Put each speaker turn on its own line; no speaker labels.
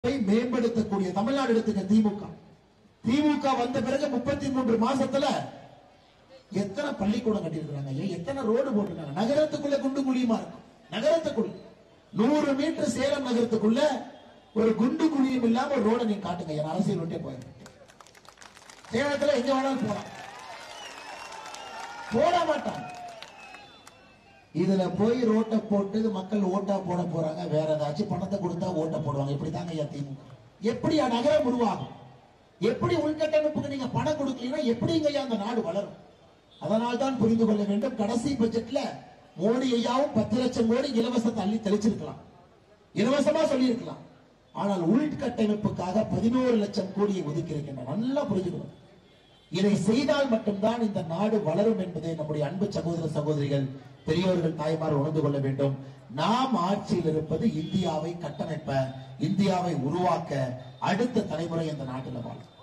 மேம்படுத்தக்கூடிய தமிழ்நாடு எடுத்துக்க திமுக திமுக வந்த பிறகு முப்பத்தி மூன்று மாசத்துல எத்தனை பள்ளிக்கூடம் கட்டியிருக்கிறாங்க ஐயா எத்தனை ரோடு போட்டிருக்காங்க நகரத்துக்குள்ள குண்டு குழியுமா இருக்கும் நகரத்துக்குள்ள நூறு மீட்டர் சேலம் நகரத்துக்குள்ள ஒரு குண்டு குழியும் இல்லாம ஒரு ரோட நீங்க காட்டுங்க ஐயா நான் அரசியல் விட்டே போயிருக்கேன் சேலத்துல எங்க வேணாலும் போலாம் போட மாட்டாங்க இதுல போய் ரோட்டை போட்டு மக்கள் ஓட்டா போட போறாங்க வேற ஏதாச்சும் பணத்தை கொடுத்தா ஓட்டை போடுவாங்க இப்படிதாங்க ஐயா திமுக எப்படி நகரம் உருவாகும் எப்படி உள்கட்டமைப்புக்கு நீங்க பணம் கொடுக்கலீங்கன்னா எப்படிங்க ஐயா அந்த நாடு வளரும் அதனால் தான் புரிந்து கொள்ள வேண்டும் கடைசி பட்ஜெட்ல மோடி ஐயாவும் பத்து லட்சம் கோடி இலவச தள்ளி தெளிச்சிருக்கலாம் இலவசமா சொல்லியிருக்கலாம் ஆனால் உள்கட்டமைப்புக்காக பதினோரு லட்சம் கோடியை ஒதுக்கி இருக்கின்றன நல்லா புரிஞ்சுக்கணும் இதை செய்தால் மட்டும்தான் இந்த நாடு வளரும் என்பதை நம்முடைய அன்பு சகோதர சகோதரிகள் பெரியோர்கள் தாய்மார் உணர்ந்து கொள்ள வேண்டும் நாம் ஆட்சியில் இருப்பது இந்தியாவை கட்டமைப்ப இந்தியாவை உருவாக்க அடுத்த தலைமுறை இந்த நாட்டில் வாழும்